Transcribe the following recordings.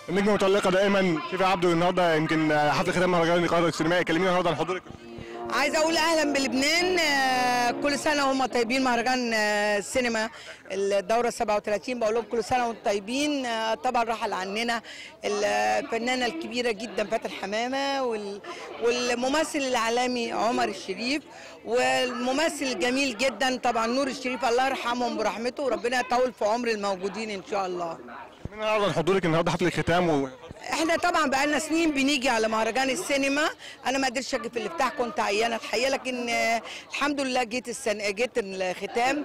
النجمه متالقه دائما شيفا عبده النهارده يمكن حفل ختام مهرجان القاهره السينمائي كلمينا النهارده عن حضورك عايزه اقول اهلا بلبنان آه، كل سنه وهم طيبين مهرجان آه، السينما الدوره 37 بقول لهم كل سنه وانتم طيبين آه، طبعا رحل عننا الفنانه الكبيره جدا فاتن حمامه وال- والممثل العالمي عمر الشريف والممثل الجميل جدا طبعا نور الشريف الله يرحمهم برحمته وربنا يطول في عمر الموجودين ان شاء الله كلمينا النهارده عن حضورك النهارده حفل الختام و... احنا طبعا بقالنا سنين بنيجي على مهرجان السينما انا ما قدرتش اجي في الافتتاح كنت عيانه الحقيقه لكن آه، الحمد لله جيت السنه جيت الختام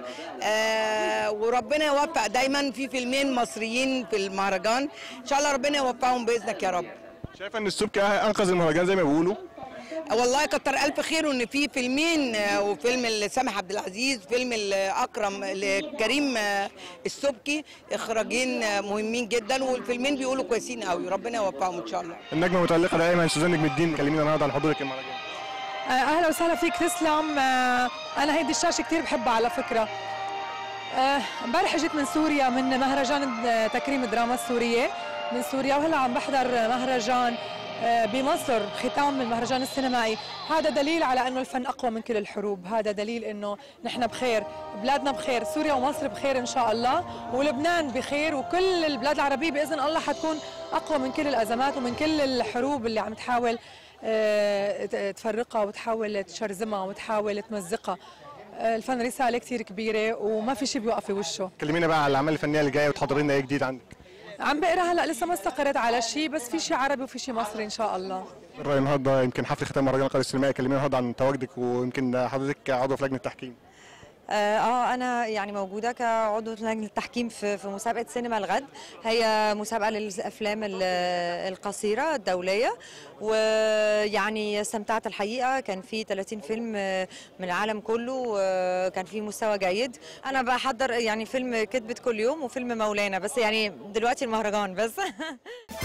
آه، وربنا يوفق دايما في فيلمين مصريين في المهرجان ان شاء الله ربنا يوفقهم باذنك يا رب شايفه ان السبكي انقذ المهرجان زي ما بيقولوا والله كتر الف خير ان في فيلمين آه، وفيلم لسامح عبد العزيز فيلم الاكرم لكريم آه، السبكي اخراجين آه، مهمين جدا والفيلمين بيقولوا كويسين قوي ربنا يوفقهم ان شاء الله النجمه متالقه دائما سوزان نجم الدين كلمينا النهارده عن حضورك المهرجان آه، اهلا وسهلا فيك تسلم آه، انا هيدي الشاشه كثير بحبها على فكره آه، امبارح اجيت من سوريا من مهرجان آه، تكريم الدراما السوريه من سوريا وهلا عم بحضر مهرجان آه، بمصر ختام المهرجان السينمائي هذا دليل على انه الفن اقوى من كل الحروب هذا دليل انه نحن بخير بلادنا بخير سوريا ومصر بخير ان شاء الله ولبنان بخير وكل البلاد العربيه باذن الله حتكون اقوى من كل الازمات ومن كل الحروب اللي عم تحاول آه، ت- تفرقها وتحاول تشرذمها وتحاول تمزقها آه، الفن رساله كثير كبيره وما في شيء بيوقف في وشه كلمينا بقى على الاعمال الفنيه اللي جايه وتحضري لنا ايه جديد عندك عم بقرا هلا لسه ما استقرت على شيء بس في شيء عربي وفي شيء مصري ان شاء الله الرأي النهارده يمكن حفل ختام مهرجان القاهره السينمائي كلمينا النهارده عن تواجدك ويمكن حضرتك عضو في لجنه التحكيم اه آه، انا يعني موجوده كعضو لجنه التحكيم في في مسابقه سينما الغد هي مسابقه للافلام ال- القصيره الدوليه ويعني استمتعت الحقيقه كان في 30 فيلم آه، من العالم كله آه، كان في مستوى جيد انا بحضر يعني فيلم كتبت كل يوم وفيلم مولانا بس يعني دلوقتي المهرجان بس